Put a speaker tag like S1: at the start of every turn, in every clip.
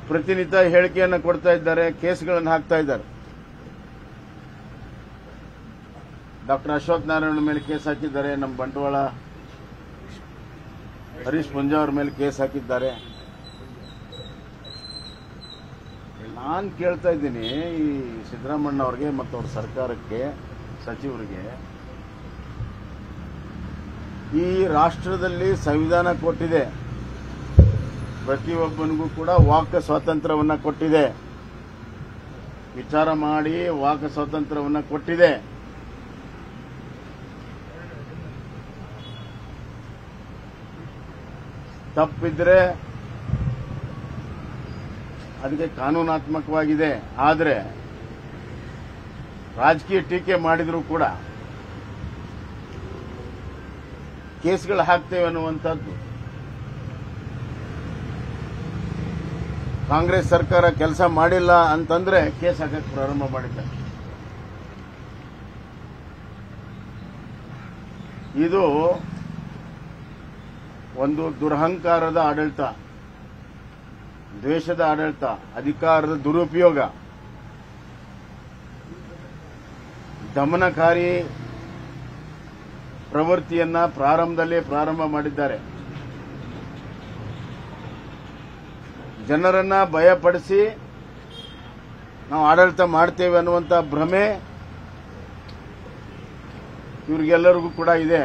S1: ಪ್ರತಿನಿತ್ಯ ಹೇಳಿಕೆಯನ್ನು ಕೊಡ್ತಾ ಇದ್ದಾರೆ ಕೇಸ್ಗಳನ್ನು ಹಾಕ್ತಾ ಇದ್ದಾರೆ ಡಾಕ್ಟರ್ ಅಶೋಕ್ ನಾರಾಯಣ ಮೇಲೆ ಕೇಸ್ ಹಾಕಿದ್ದಾರೆ ನಮ್ಮ ಬಂಟ್ವಾಳ ಹರೀಶ್ ಪುಂಜಾ ಅವ್ರ ಮೇಲೆ ಕೇಸ್ ಹಾಕಿದ್ದಾರೆ ನಾನು ಕೇಳ್ತಾ ಇದ್ದೀನಿ ಈ ಸಿದ್ದರಾಮಣ್ಣ ಅವ್ರಿಗೆ ಮತ್ತು ಅವ್ರ ಸರ್ಕಾರಕ್ಕೆ ಸಚಿವರಿಗೆ ಈ ರಾಷ್ಟ್ರದಲ್ಲಿ ಸಂವಿಧಾನ ಕೊಟ್ಟಿದೆ ಪ್ರತಿಯೊಬ್ಬನಿಗೂ ಕೂಡ ವಾಕ್ ಸ್ವಾತಂತ್ರ್ಯವನ್ನ ಕೊಟ್ಟಿದೆ ವಿಚಾರ ಮಾಡಿ ವಾಕ್ ಸ್ವಾತಂತ್ರ್ಯವನ್ನ ಕೊಟ್ಟಿದೆ ತಪ್ಪಿದ್ರೆ ಅದಕ್ಕೆ ಕಾನೂನಾತ್ಮಕವಾಗಿದೆ ಆದರೆ ರಾಜಕೀಯ ಟೀಕೆ ಮಾಡಿದರೂ ಕೂಡ ಕೇಸ್ಗಳು ಹಾಕ್ತೇವೆ ಅನ್ನುವಂಥದ್ದು ಕಾಂಗ್ರೆಸ್ ಸರ್ಕಾರ ಕೆಲಸ ಮಾಡಿಲ್ಲ ಅಂತಂದ್ರೆ ಕೇಸ್ ಹಾಕಕ್ಕೆ ಪ್ರಾರಂಭ ಮಾಡಿದ್ದಾರೆ ಇದು ಒಂದು ದುರಹಂಕಾರದ ಆಡಳಿತ ದ್ವೇಷದ ಆಡಳಿತ ಅಧಿಕಾರದ ದುರುಪಯೋಗ ದಮನಕಾರಿ ಪ್ರವೃತ್ತಿಯನ್ನ ಪ್ರಾರಂಭದಲ್ಲೇ ಪ್ರಾರಂಭ ಮಾಡಿದ್ದಾರೆ ಜನರನ್ನ ಭಯಪಡಿಸಿ ನಾವು ಆಡಳಿತ ಮಾಡ್ತೇವೆ ಅನ್ನುವಂಥ ಭ್ರಮೆ ಇವ್ರಿಗೆಲ್ಲರಿಗೂ ಕೂಡ ಇದೆ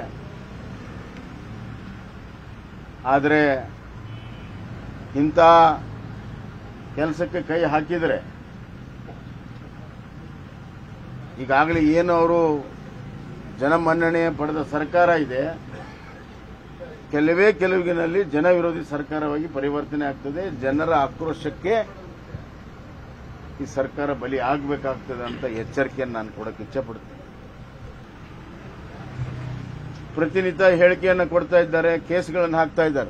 S1: ಆದರೆ ಇಂಥ ಕೆಲಸಕ್ಕೆ ಕೈ ಹಾಕಿದರೆ ಈಗಾಗಲೇ ಏನು ಅವರು ಜನಮನ್ನಣೆ ಪಡೆದ ಸರ್ಕಾರ ಇದೆ ಕೆಲವೇ ಕೆಲವಿನಲ್ಲಿ ಜನ ವಿರೋಧಿ ಸರ್ಕಾರವಾಗಿ ಪರಿವರ್ತನೆ ಆಗ್ತದೆ ಜನರ ಆಕ್ರೋಶಕ್ಕೆ ಈ ಸರ್ಕಾರ ಬಲಿ ಆಗಬೇಕಾಗ್ತದೆ ಅಂತ ಎಚ್ಚರಿಕೆಯನ್ನು ನಾನು ಕೊಡಕ್ಕೆ ಇಚ್ಛಪಡ್ತೀನಿ ಪ್ರತಿನಿತ್ಯ ಹೇಳಿಕೆಯನ್ನು ಕೊಡ್ತಾ ಇದ್ದಾರೆ ಕೇಸ್ಗಳನ್ನು ಹಾಕ್ತಾ ಇದ್ದಾರೆ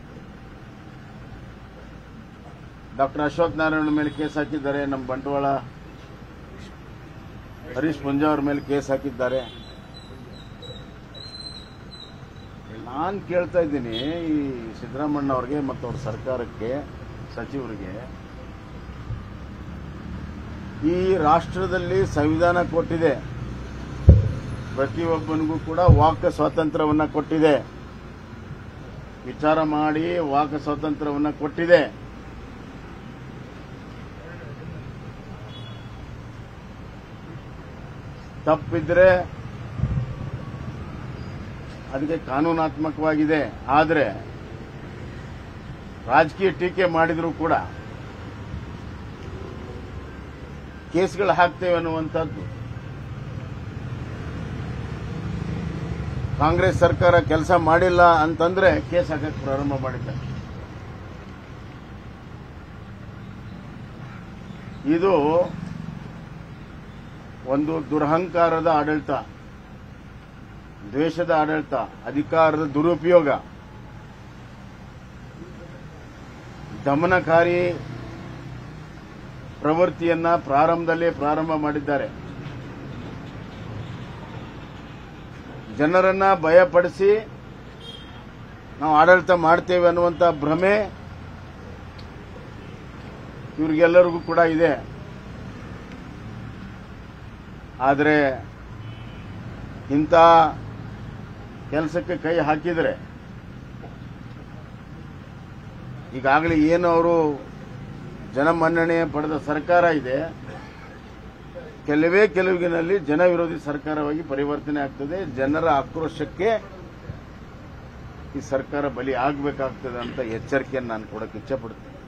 S1: ಡಾಕ್ಟರ್ ಅಶೋಕ್ ನಾರಾಯಣ ಮೇಲೆ ಕೇಸ್ ಹಾಕಿದ್ದಾರೆ ನಮ್ಮ ಬಂಟ್ವಾಳ ಹರೀಶ್ ಪುಂಜಾ ಅವ್ರ ಮೇಲೆ ಕೇಸ್ ಹಾಕಿದ್ದಾರೆ ನಾನು ಕೇಳ್ತಾ ಇದ್ದೀನಿ ಈ ಸಿದ್ದರಾಮಣ್ಣ ಅವ್ರಿಗೆ ಮತ್ತು ಅವ್ರ ಸರ್ಕಾರಕ್ಕೆ ಸಚಿವರಿಗೆ ಈ ರಾಷ್ಟ್ರದಲ್ಲಿ ಸಂವಿಧಾನ ಕೊಟ್ಟಿದೆ ಪ್ರತಿಯೊಬ್ಬನಿಗೂ ಕೂಡ ವಾಕ್ ಸ್ವಾತಂತ್ರ್ಯವನ್ನ ಕೊಟ್ಟಿದೆ ವಿಚಾರ ಮಾಡಿ ವಾಕ್ ಸ್ವಾತಂತ್ರ್ಯವನ್ನ ಕೊಟ್ಟಿದೆ ತಪ್ಪಿದ್ರೆ ಅದಕ್ಕೆ ಕಾನೂನಾತ್ಮಕವಾಗಿದೆ ಆದರೆ ರಾಜಕೀಯ ಟೀಕೆ ಮಾಡಿದರೂ ಕೂಡ ಕೇಸ್ಗಳು ಹಾಕ್ತೇವೆ ಅನ್ನುವಂಥದ್ದು ಕಾಂಗ್ರೆಸ್ ಸರ್ಕಾರ ಕೆಲಸ ಮಾಡಿಲ್ಲ ಅಂತಂದ್ರೆ ಕೇಸ್ ಹಾಕಕ್ಕೆ ಪ್ರಾರಂಭ ಮಾಡಿದ್ದಾರೆ ಇದು ಒಂದು ದುರಹಂಕಾರದ ಆಡಳಿತ ದ್ವೇಷದ ಆಡಳಿತ ಅಧಿಕಾರದ ದುರುಪಯೋಗ ದಮನಕಾರಿ ಪ್ರವೃತ್ತಿಯನ್ನ ಪ್ರಾರಂಭದಲ್ಲೇ ಪ್ರಾರಂಭ ಮಾಡಿದ್ದಾರೆ ಜನರನ್ನ ಭಯಪಡಿಸಿ ನಾವು ಆಡಳಿತ ಮಾಡ್ತೇವೆ ಅನ್ನುವಂಥ ಭ್ರಮೆ ಇವ್ರಿಗೆಲ್ಲರಿಗೂ ಕೂಡ ಇದೆ ಆದರೆ ಇಂಥ ಕೆಲಸಕ್ಕೆ ಕೈ ಹಾಕಿದರೆ ಈಗಾಗಲೇ ಏನು ಅವರು ಜನಮನ್ನಣೆ ಪಡೆದ ಸರ್ಕಾರ ಇದೆ ಕೆಲವೇ ಕೆಲವಿನಲ್ಲಿ ಜನ ವಿರೋಧಿ ಸರ್ಕಾರವಾಗಿ ಪರಿವರ್ತನೆ ಆಗ್ತದೆ ಜನರ ಆಕ್ರೋಶಕ್ಕೆ ಈ ಸರ್ಕಾರ ಬಲಿ ಆಗಬೇಕಾಗ್ತದೆ ಅಂತ ಎಚ್ಚರಿಕೆಯನ್ನು ನಾನು ಕೊಡಕ್ಕೆ ಇಚ್ಛಪಡ್ತೀನಿ